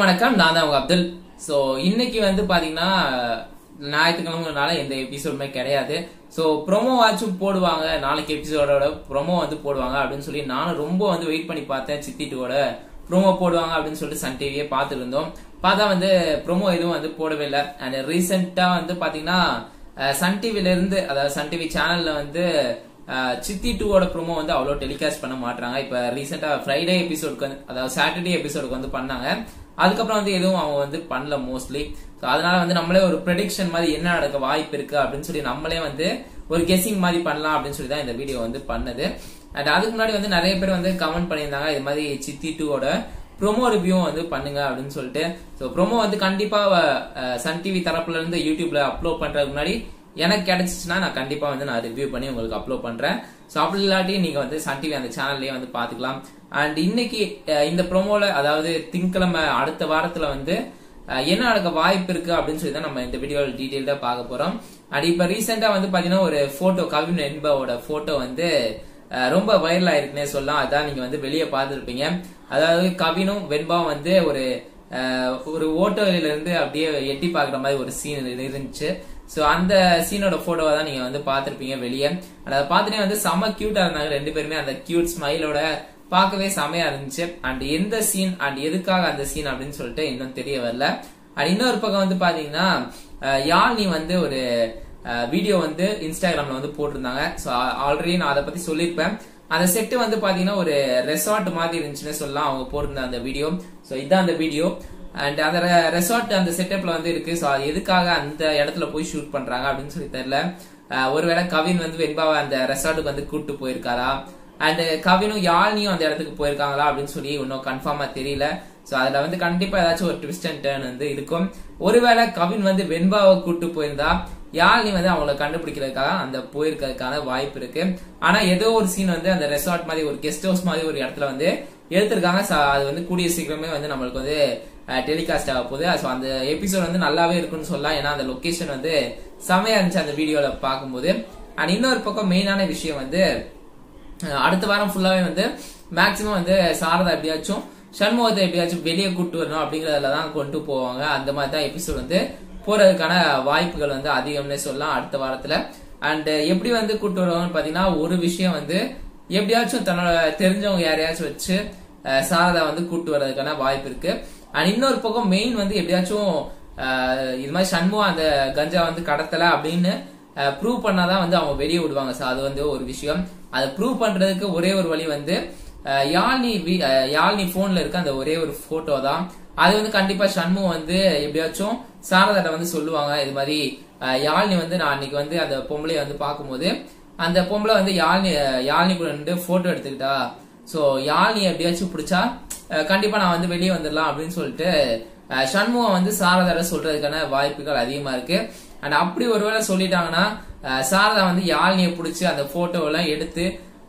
வணக்கம் நான் தான் உங்க அப்துல் ஸோ இன்னைக்கு வந்து பாத்தீங்கன்னா ஞாயிற்றுக்கிழமைனால எந்த எபிசோடுமே கிடையாது ஸோ ப்ரோமோ வாட்சும் போடுவாங்க நாளைக்கு எபிசோடோட ப்ரோமோ வந்து போடுவாங்க அப்படின்னு சொல்லி நானும் ரொம்ப வந்து வெயிட் பண்ணி பார்த்தேன் சித்தி டூவோட ப்ரோமோ போடுவாங்க அப்படின்னு சொல்லிட்டு சன் டிவியே பார்த்துட்டு இருந்தோம் பார்த்தா வந்து ப்ரோமோ எதுவும் வந்து போடவே இல்லை அண்ட் ரீசெண்டா வந்து பாத்தீங்கன்னா அஹ், சன் டிவில இருந்து அதாவது சன் டிவி சேனல்ல வந்து அஹ், சித்தி டூவோட ப்ரோமோ வந்து அவ்வளோ டெலிகாஸ்ட் பண்ண மாட்டாங்க இப்ப ரீசெண்டா ஃப்ரைடே எபிசோடுக்கு வந்து அதாவது சாட்டர்டே எபிசோடுக்கு வந்து பண்ணாங்க அதுக்கப்புறம் வந்து எதுவும் அவங்க வந்து பண்ணல மோஸ்ட்லி ஸோ அதனால வந்து நம்மளே ஒரு ப்ரெடிக்ஷன் மாதிரி என்ன நடக்க வாய்ப்பு இருக்கு அப்படின்னு சொல்லி நம்மளே வந்து ஒரு கெஸிங் மாதிரி பண்ணலாம் அப்படின்னு சொல்லி தான் இந்த வீடியோ வந்து பண்ணது அண்ட் அதுக்கு முன்னாடி வந்து நிறைய பேர் வந்து கமெண்ட் பண்ணியிருந்தாங்க இது மாதிரி சித்தி டூவோட ப்ரோமோ ரிவ்யூ வந்து பண்ணுங்க அப்படின்னு சொல்லிட்டு ஸோ ப்ரோமோ வந்து கண்டிப்பா அஹ், சன் டிவி தரப்புல இருந்து யூடியூப்ல அப்லோட் பண்றதுக்கு முன்னாடி எனக்கு கிடைச்சிச்சுன்னா நான் கண்டிப்பா வந்து நான் ரிவ்யூ பண்ணி உங்களுக்கு அப்லோட் பண்றேன் ஸோ அப்படி இல்லாட்டி நீங்க வந்து சன் டிவி அந்த சேனல்லே வந்து பாத்துக்கலாம் அண்ட் இன்னைக்கு அஹ், இந்த ப்ரோமோல அதாவது திங்கக்கிழமை அடுத்த வாரத்துல வந்து அஹ், என்ன நடக்க வாய்ப்பு இருக்கு அப்படின்னு சொல்லி தான் நம்ம இந்த வீடியோவில் டீட்டெயில்டா பார்க்க போறோம் அண்ட் இப்ப ரீசெண்டா வந்து பாத்தீங்கன்னா ஒரு போட்டோ கவின் என்பவோட போட்டோ வந்து அஹ், ரொம்ப வைரல் ஆயிருக்குன்னே சொல்லலாம் அதான் நீங்க வந்து வெளியே பார்த்துருப்பீங்க அதாவது கவினும் வெண்பாவும் வந்து ஒரு அஹ், ஒரு ஓட்டோல இருந்து அப்படியே எட்டி பாக்குற மாதிரி ஒரு சீன் இருந்துச்சு சோ அந்த சீனோட போட்டோவை தான் நீங்க வந்து பார்த்திருப்பீங்க வெளியே அதை பார்த்துட்டே வந்து செம கியூட்டா இருந்தாங்க ரெண்டு பேருமே அந்த கியூட் ஸ்மைலோட பார்க்கவே செமையா இருந்துச்சு அண்ட் எந்த சீன் அண்ட் எதுக்காக அந்த சீன் அப்படின்னு சொல்லிட்டு இன்னும் தெரிய வரல அண்ட் இன்னொரு பக்கம் வந்து பாத்தீங்கன்னா அஹ், யாழ்னி வந்து ஒரு வீடியோ வந்து இன்ஸ்டாகிராம்ல வந்து போட்டிருந்தாங்க ஸோ ஆல்ரெடி நான் அதை பத்தி சொல்லியிருப்பேன் அந்த செட்டு வந்து பாத்தீங்கன்னா ஒரு ரெசார்ட் மாதிரி இருந்துச்சுன்னு சொல்லலாம் அவங்க போட்டிருந்த அந்த வீடியோ ஸோ இதான் அந்த வீடியோ அண்ட் அந்த ரெசார்ட் அந்த செட்டப்ல வந்து இருக்கு ஸோ அது எதுக்காக அந்த இடத்துல போய் ஷூட் பண்றாங்க அப்படின்னு சொல்லி தெரியல அஹ் ஒருவேளை கவின் வந்து வெண்பாவை அந்த ரெசார்ட்டுக்கு வந்து கூட்டு போயிருக்காரா அண்ட் கவினும் யாழ்னியும் அந்த இடத்துக்கு போயிருக்காங்களா அப்படின்னு சொல்லி இன்னும் கன்ஃபார்மா தெரியல சோ அதுல வந்து கண்டிப்பா ஏதாச்சும் ஒரு ட்விஸ்ட் அண்ட் டேர்ன் வந்து இருக்கும் ஒருவேளை கவின் வந்து வெண்பாவை கூட்டு போயிருந்தா யாழ்னி வந்து அவங்கள கண்டுபிடிக்கிறதுக்காக அந்த போயிருக்கிறதுக்கான வாய்ப்பு இருக்கு ஆனா ஏதோ ஒரு சீன் வந்து அந்த ரெசார்ட் மாதிரி ஒரு கெஸ்ட் ஹவுஸ் மாதிரி ஒரு இடத்துல வந்து எடுத்திருக்காங்க So, அது வந்து கூடிய சீக்கிரமே வந்து நம்மளுக்கு வந்து டெலிகாஸ்ட் ஆக போகுது ஸோ அந்த எபிசோட் வந்து நல்லாவே இருக்குன்னு சொல்லலாம் ஏன்னா அந்த லொகேஷன் வந்து செமையா இருந்துச்சு அந்த வீடியோல பார்க்கும்போது அண்ட் இன்னொரு பக்கம் மெயினான விஷயம் வந்து அஹ் அடுத்த வாரம் ஃபுல்லாவே வந்து மேக்சிமம் வந்து சாரதா எப்படியாச்சும் சண்முகத்தை எப்படியாச்சும் வெளியே கூட்டு வரணும் அப்படிங்கறதுல தான் கொண்டு போவாங்க அந்த மாதிரி தான் எபிசோட் வந்து போறதுக்கான வாய்ப்புகள் வந்து அதிகம்னே சொல்லலாம் அடுத்த வாரத்துல அண்ட் எப்படி வந்து கூட்டு வருவாங்கன்னு பாத்தீங்கன்னா ஒரு விஷயம் வந்து எப்படியாச்சும் தன்னோட தெரிஞ்சவங்க யாரையாச்சும் வச்சு அஹ் சாரதா வந்து கூட்டு வர்றதுக்கான வாய்ப்பு இருக்கு அண்ட் இன்னொரு பக்கம் மெயின் வந்து எப்படியாச்சும் அஹ் இது மாதிரி சண்முகம் அந்த கஞ்சா வந்து கடத்தல அப்படின்னு ப்ரூவ் பண்ணாதான் வந்து அவங்க வெளியே விடுவாங்க சார் அது வந்து ஒரு விஷயம் அதை ப்ரூவ் பண்றதுக்கு ஒரே ஒரு வழி வந்து அஹ், யாழ்னி வி- அஹ், யாழ்னி போன்ல இருக்க அந்த ஒரே ஒரு போட்டோ தான் அது வந்து கண்டிப்பா சண்முகம் வந்து எப்படியாச்சும் சாரதாட்ட வந்து சொல்லுவாங்க இது மாதிரி அஹ், யாழ்னி வந்து நான் அன்னைக்கு வந்து அந்த பொம்பளைய வந்து பார்க்கும்போது அந்த பொம்பளை வந்து யாழ்னி யாழ்னி கூட நின்று போட்டோ எடுத்துக்கிட்டா சோ யாழ்னி எப்படியாச்சும் பிடிச்சா அஹ், கண்டிப்பா நான் வந்து வெளியே வந்துடலாம் அப்படின்னு சொல்லிட்டு அஹ், சண்முகம் வந்து சாரதார சொல்றதுக்கான வாய்ப்புகள் அதிகமா இருக்கு அண்ட் அப்படி ஒருவேளை சொல்லிட்டாங்கன்னா அஹ், சாரதா வந்து யாழ்னியை பிடிச்சி அந்த போட்டோ எல்லாம் எடுத்து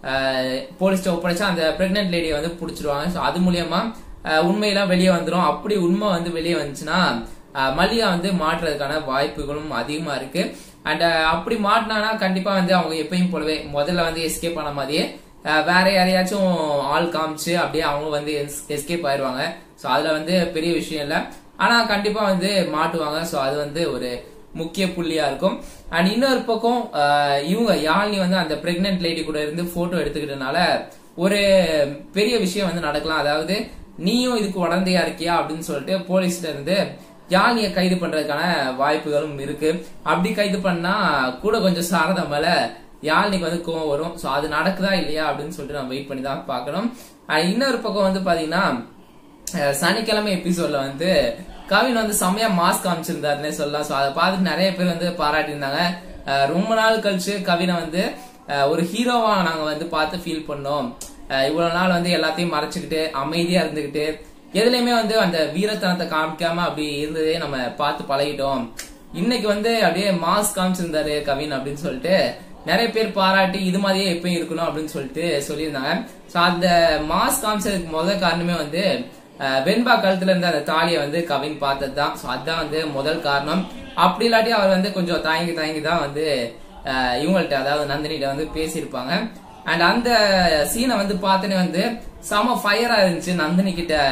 போலீஸ்ட ஒப்படைச்சா அந்த பிரெக்னென்ட் லேடியை வந்து பிடிச்சிருவாங்க ஸோ அது மூலியமா அஹ், உண்மையெல்லாம் வெளியே வந்துரும் அப்படி உண்மை வந்து வெளியே வந்துச்சுன்னா அஹ், மல்லிகா வந்து மாட்டுறதுக்கான வாய்ப்புகளும் அதிகமா இருக்கு அண்ட் அப்படி மாட்டினானா கண்டிப்பா வந்து அவங்க எப்பயும் போலவே முதல்ல வந்து எஸ்கேப் ஆன மாதிரியே அஹ், வேற யாரையாச்சும் ஆள் காமிச்சு அப்படியே அவங்க வந்து எஸ்கேப் ஆயிருவாங்க ஸோ அதுல வந்து பெரிய விஷயம் இல்லை ஆனா கண்டிப்பா வந்து மாட்டுவாங்க ஸோ அது வந்து ஒரு முக்கிய புள்ளியா இருக்கும் அண்ட் இன்னொரு பக்கம் அஹ், இவங்க யாழ்னி வந்து அந்த பிரெக்னென்ட் லேடி கூட இருந்து போட்டோ எடுத்துக்கிட்டனால ஒரு பெரிய விஷயம் வந்து நடக்கலாம் அதாவது நீயும் இதுக்கு உடந்தையா இருக்கியா அப்படின்னு சொல்லிட்டு போலீஸ்ல இருந்து யாழ்னியை கைது பண்றதுக்கான வாய்ப்புகளும் இருக்கு அப்படி கைது பண்ணா கூட கொஞ்சம் சாரதா மேல யாழ்னிக்கு வந்து கோவம் வரும் ஸோ அது நடக்குதா இல்லையா அப்படின்னு சொல்லிட்டு நம்ம வெயிட் பண்ணி தான் பார்க்கணும் அண்ட் இன்னொரு பக்கம் வந்து பாத்தீங்கன்னா அஹ் சனிக்கிழமை எபிசோட்ல வந்து கவின் வந்து செம்மையா மாஸ்க் காமிச்சிருந்தாருன்னே சொல்லலாம் ஸோ அதை பார்த்துட்டு நிறைய பேர் வந்து பாராட்டியிருந்தாங்க அஹ் ரொம்ப நாள் கழிச்சு கவினை வந்து அஹ் ஒரு ஹீரோவா நாங்க வந்து பார்த்து ஃபீல் பண்ணோம் அஹ் இவ்வளவு நாள் வந்து எல்லாத்தையும் மறைச்சுக்கிட்டு அமைதியா இருந்துகிட்டு எதுலயுமே வந்து அந்த வீரத்தனத்தை காமிக்காம அப்படி இருந்ததே நம்ம பார்த்து பழகிட்டோம் இன்னைக்கு வந்து அப்படியே மாஸ்க் காமிச்சிருந்தாரு கவின் அப்படின்னு சொல்லிட்டு நிறைய பேர் பாராட்டி இது மாதிரியே எப்பயும் இருக்கணும் அப்படின்னு சொல்லிட்டு சொல்லியிருந்தாங்க ஸோ அந்த மாஸ்க் காமிச்சதுக்கு முதல் காரணமே வந்து அஹ், வெண்பா கழுத்துல இருந்த அந்த தாலியை வந்து கவின் பார்த்தது தான் ஸோ அதுதான் வந்து முதல் காரணம் அப்படி இல்லாட்டி அவர் வந்து கொஞ்சம் தயங்கி தயங்கி தான் வந்து அஹ், இவங்கள்ட்ட அதாவது நந்தினிட்ட வந்து பேசியிருப்பாங்க அண்ட் அந்த சீனை வந்து பார்த்தனே வந்து செம ஃபயரா இருந்துச்சு நந்தினி கிட்ட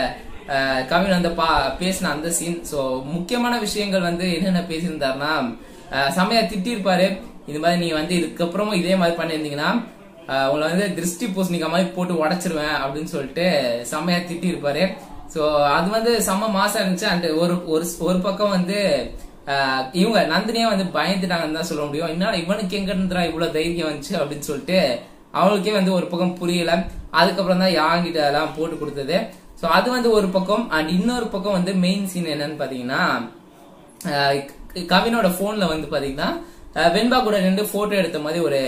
அஹ், கவின் வந்து பா பேசின அந்த சீன் ஸோ முக்கியமான விஷயங்கள் வந்து என்னென்ன பேசியிருந்தாருன்னா அஹ், செமையா திட்டிருப்பாரு இது மாதிரி நீ வந்து இதுக்கப்புறமும் இதே மாதிரி பண்ணியிருந்தீங்கன்னா அஹ், உங்களை வந்து திருஷ்டி பூசணிக்கா மாதிரி போட்டு உடைச்சிருவேன் அப்படின்னு சொல்லிட்டு செம்மையா திட்டிருப்பாரு ஸோ அது வந்து செம்ம மாசா இருந்துச்சு அண்ட் ஒரு ஒரு ஒரு பக்கம் வந்து ஆஹ் இவங்க நந்தினியா வந்து பயந்துட்டாங்கன்னு தான் சொல்ல முடியும் என்ன இவனுக்கு எங்க இருந்துடா இவ்வளவு தைரியம் வந்துச்சு அப்படின்னு சொல்லிட்டு அவளுக்கே வந்து ஒரு பக்கம் புரியல அதுக்கப்புறம் தான் யாங்கிட்ட எல்லாம் போட்டு கொடுத்தது ஸோ அது வந்து ஒரு பக்கம் அண்ட் இன்னொரு பக்கம் வந்து மெயின் சீன் என்னன்னு பாத்தீங்கன்னா ஆஹ் க- கவினோட போன்ல வந்து பாத்தீங்கன்னா ஆஹ் வெண்பா கூட நின்று போட்டோ எடுத்த மாதிரி ஒரு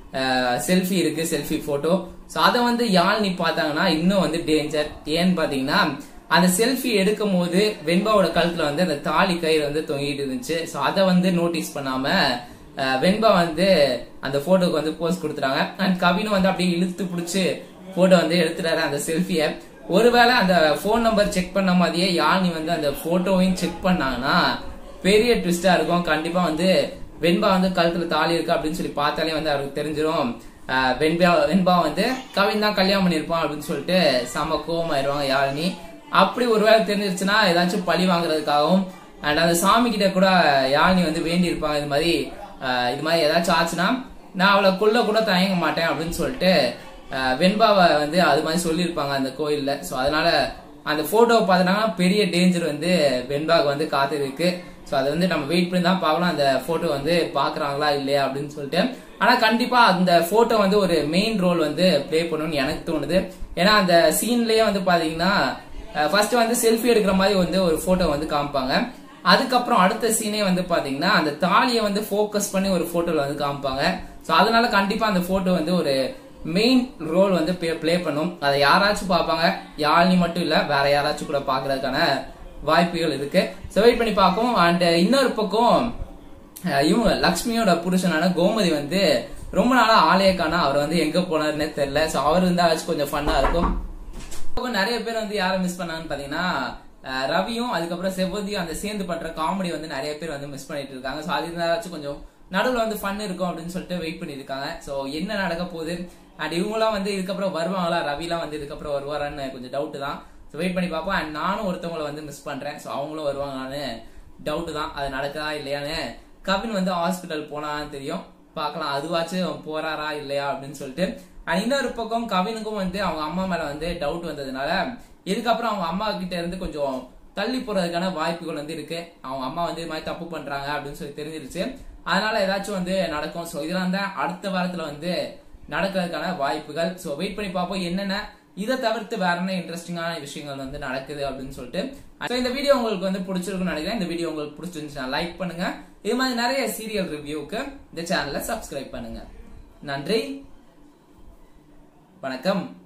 செல்ஃபி இருக்கு செல்ஃபி போட்டோ ஸோ அதை வந்து யாழ்னி பார்த்தாங்கன்னா இன்னும் வந்து டேஞ்சர் ஏன்னு பாத்தீங்கன்னா அந்த செல்ஃபி எடுக்கும் போது வெண்பாவோட கழுத்துல வந்து அந்த தாலி கயிறு வந்து தொங்கிட்டு இருந்துச்சு ஸோ அதை வந்து நோட்டீஸ் பண்ணாம அஹ், வெண்பா வந்து அந்த போட்டோக்கு வந்து போஸ்ட் கொடுத்துறாங்க அண்ட் கவினும் வந்து அப்படியே இழுத்து பிடிச்சி போட்டோ வந்து எடுத்துட்டாரு அந்த செல்ஃபியை ஒருவேளை அந்த ஃபோன் நம்பர் செக் பண்ண மாதிரியே யாழ்னி வந்து அந்த போட்டோவையும் செக் பண்ணாங்கன்னா பெரிய ட்விஸ்டா இருக்கும் கண்டிப்பா வந்து வெண்பா வந்து கழுத்துல தாலி இருக்கு அப்படின்னு சொல்லி பார்த்தாலே வந்து அவருக்கு தெரிஞ்சிடும் ஆஹ் வெண்பா வெண்பா வந்து கவின் தான் கல்யாணம் பண்ணிருப்பான் அப்படின்னு சொல்லிட்டு செம கோவமாயிருவாங்க யாழினி அப்படி ஒருவேளை தெரிஞ்சிருச்சுன்னா ஏதாச்சும் பழி வாங்குறதுக்காகவும் அண்ட் அந்த சாமி கிட்ட கூட யாழினி வந்து வேண்டி இருப்பாங்க இது மாதிரி ஆஹ் இது மாதிரி ஏதாச்சும் ஆச்சுன்னா நான் அவளை கொல்ல கூட தயங்க மாட்டேன் அப்படின்னு சொல்லிட்டு ஆஹ் வெண்பாவை வந்து அது மாதிரி சொல்லியிருப்பாங்க அந்த கோயில்ல ஸோ அதனால அந்த போட்டோவை பார்த்தோன்னா பெரிய டேஞ்சர் வந்து வெண்பாவுக்கு வந்து காத்து இருக்கு ஸோ அதை வந்து நம்ம வெயிட் பண்ணி தான் பார்க்கலாம் அந்த போட்டோ வந்து பாக்குறாங்களா இல்லையா அப்படின்னு சொல்லிட்டு ஆனா கண்டிப்பா அந்த போட்டோ வந்து ஒரு மெயின் ரோல் வந்து ப்ளே பண்ணணும்னு எனக்கு தோணுது ஏன்னா அந்த சீன்லயே வந்து பாத்தீங்கன்னா ஃபர்ஸ்ட் வந்து செல்ஃபி எடுக்கிற மாதிரி வந்து ஒரு போட்டோ வந்து காமிப்பாங்க அதுக்கப்புறம் அடுத்த சீனே வந்து பாத்தீங்கன்னா அந்த தாலியை வந்து ஃபோக்கஸ் பண்ணி ஒரு போட்டோல வந்து காமிப்பாங்க ஸோ அதனால கண்டிப்பா அந்த போட்டோ வந்து ஒரு மெயின் ரோல் வந்து ப்ளே பண்ணும் அதை யாராச்சும் பார்ப்பாங்க யாழ்னி மட்டும் இல்ல வேற யாராச்சும் கூட பாக்குறதுக்கான வாய்ப்புகள் இருக்கு ஸோ வெயிட் பண்ணி பார்ப்போம் அண்ட் இன்னொரு பக்கம் அஹ், இவங்க லக்ஷ்மியோட புருஷனான கோமதி வந்து ரொம்ப நாளா ஆலய காணா அவர் வந்து எங்க போனாருன்னே தெரியல ஸோ அவர் இருந்தாச்சும் கொஞ்சம் ஃபன்னா இருக்கும் அப்புறம் நிறைய பேர் வந்து யாரை மிஸ் பண்ணாங்கன்னு பாத்தீங்கன்னா அஹ், ரவியும் அதுக்கப்புறம் செவ்வதியும் அந்த சேர்ந்து பண்ற காமெடி வந்து நிறைய பேர் வந்து மிஸ் பண்ணிட்டு இருக்காங்க ஸோ அது இருந்தாச்சும் கொஞ்சம் நடுவில் வந்து ஃபன் இருக்கும் அப்படின்னு சொல்லிட்டு வெயிட் பண்ணியிருக்காங்க ஸோ என்ன நடக்க போகுது அண்ட் இவங்களாம் வந்து இதுக்கப்புறம் வருவாங்களா ரவிலாம் வந்து இதுக்கப்புறம் வருவாரான்னு கொஞ்சம் டவுட் தான் ஸோ வெயிட் பண்ணி பார்ப்போம் அண்ட் நானும் ஒருத்தவங்களை வந்து மிஸ் பண்றேன் ஸோ அவங்களும் வருவாங்களான்னு டவுட் தான் அது நடக்குதா இல்லையான்னு கவின் வந்து ஹாஸ்பிட்டல் போனான்னு தெரியும் பார்க்கலாம் அதுவாச்சும் போறாரா இல்லையா அப்படின்னு சொல்லிட்டு அண்ட் இன்னொரு பக்கம் கவினுக்கும் வந்து அவங்க அம்மா மேல வந்து டவுட் வந்ததுனால இதுக்கப்புறம் அவங்க அம்மா கிட்ட இருந்து கொஞ்சம் தள்ளி போறதுக்கான வாய்ப்புகள் வந்து இருக்கு அவங்க அம்மா வந்து இது மாதிரி தப்பு பண்றாங்க அப்படின்னு சொல்லி தெரிஞ்சிருச்சு அதனால ஏதாச்சும் வந்து நடக்கும் ஸோ இதெல்லாம் தான் அடுத்த வாரத்துல வந்து நடக்கிறதுக்கான வாய்ப்புகள் ஸோ வெயிட் பண்ணி பார்ப்போம் என்னென்ன இதை தவிர்த்து வேற என்ன இன்ட்ரெஸ்டிங்கான விஷயங்கள் வந்து நடக்குது அப்படின்னு சொல்லிட்டு So, இந்த வீடியோ உங்களுக்கு வந்து பிடிச்சிருக்கும்னு நினைக்கிறேன் இந்த வீடியோ உங்களுக்கு பிடிச்சிருந்துச்சுன்னா லைக் பண்ணுங்க இது மாதிரி நிறைய சீரியல் ரிவ்யூக்கு இந்த சேனலை சப்ஸ்கிரைப் பண்ணுங்க நன்றி வணக்கம்